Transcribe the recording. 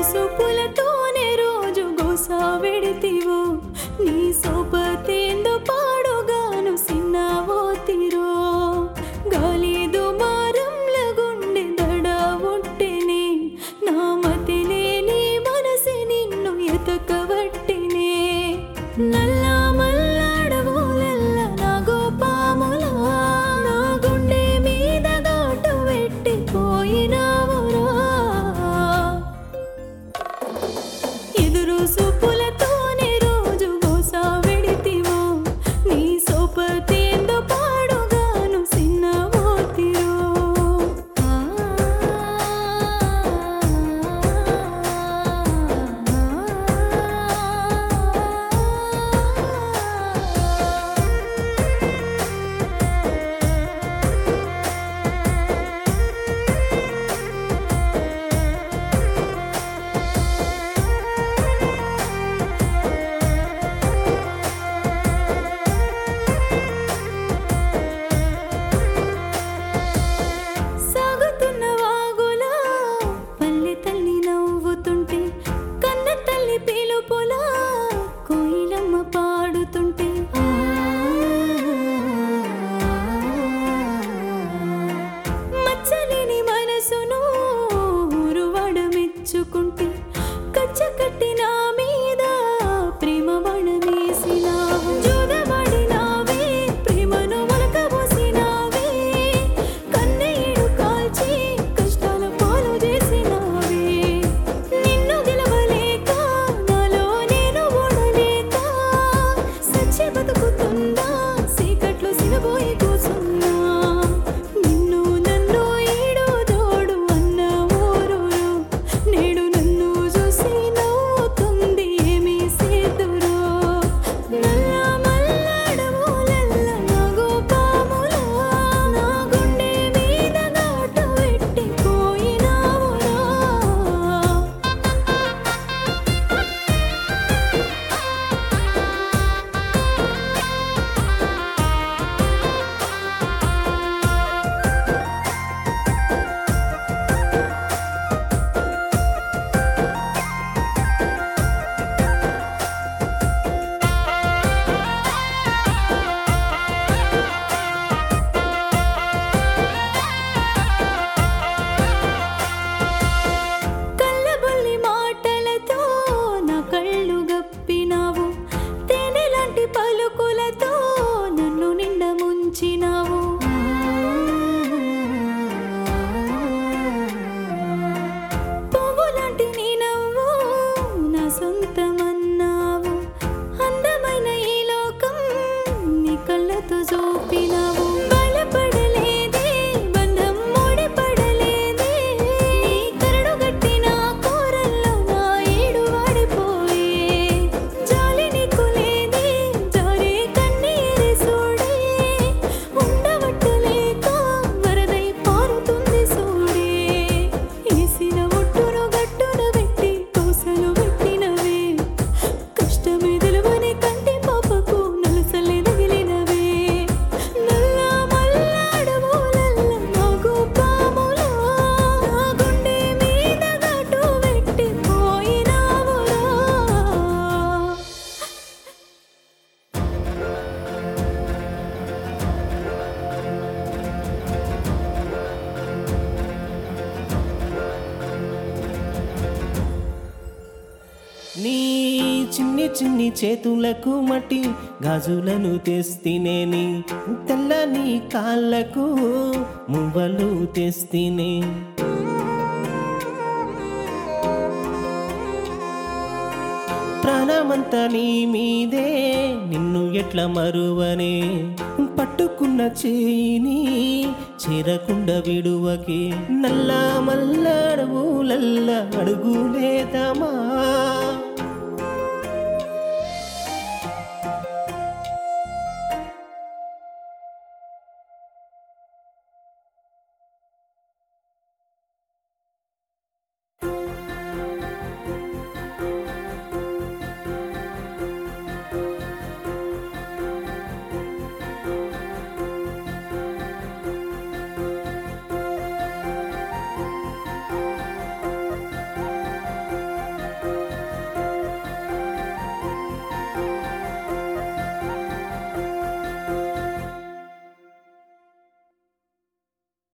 సూపులతోనే రోజు గోసా వెడితివో నీ సోపతేందో పాడుగాను సిన్నావో తిరో గాలి దుమారంల గుండె దడ ఒట్టెనే నా మతినే నీ మనసి నిన్ను ఎతకవట్టినే నల్ల మల్లాడవులెల్ల నా గోపాములా నా గుండె మీద గాటు పెట్టిపోయినావురా ఎదురు సూపులతోనే రోజు గోసా వెడితివో నీ సోపతేందో పాడుగాను సిన్నవోతిరో సాగుతున్న వాగులా పల్లె తల్లి నవ్వుతుంటే కన్న తల్లి పిలుపులా కోయిలమ్మ పాడుతుంటే ఆ, మచ్చలేని మనసును ఊరువాడ మెచ్చుకుంటే కచ్చ కట్టిన మీద ప్రేమ బణమేసినావు జోదమాడినావే ప్రేమను మొలకబోసినావే కన్నీడు కాల్చి కష్టాల పాలు చేసినావే నిన్ను గెలవలేక నాలో నేను ఓడలేక సచ్చి బతుకుతుందా సీకట్లో సినబోయి కూసున్నా నిన్ను నన్ను ఈడు దోడు అన్న ఊరూరు నేడు నన్ను చూసి నవ్వుతుంది ఏమీ సేదురో నల్ల మల్లాడవులెల్ల నా గోపాములా నా గుండె మీద గాటు పెట్టిపోయినావురా కళ్ళబొల్లి మాటలతో నా కళ్ళు గప్పినావు తేనెలాంటి పలుకులతో నన్ను నిండ ముంచినావు పువ్వులాంటి నీ నవ్వు నా సొంతమన్నావు అందమైన ఈ లోకం నీ కళ్ళతో చూపినావు బలపడలేదే బంధం ముడిపడలేదే నీ కరడు గట్టిన కోరల్లో నా ఏడు వాడిపోయే జాలి నీకు లేదే జారే కన్నీరే సోడే ఉండవట్టలేక వరదై పారుతుంది సోడే ఏసిన ఒట్టును గట్టున పెట్టి కోసలు పెట్టినవే కష్టమే తెలువని కంటి పాపకు నలసలే తగిలినవే నల్ల మల్లాడవులల్ల నాగు పాములా నా గుండె మీద గాటు పెట్టిపోయినావురా నీ చిన్ని చిన్ని చేతులకు మట్టి గాజులను తెస్తినేని తెల్లని కాళ్ళకు మువ్వలు తెస్తినే ప్రాణమంతా నీ మీదే నిన్ను ఎట్ల మరువనే పట్టుకున్న చేయిని చేరకుండా విడువకే నల్ల మల్లడవులల్ల అడుగులేదమా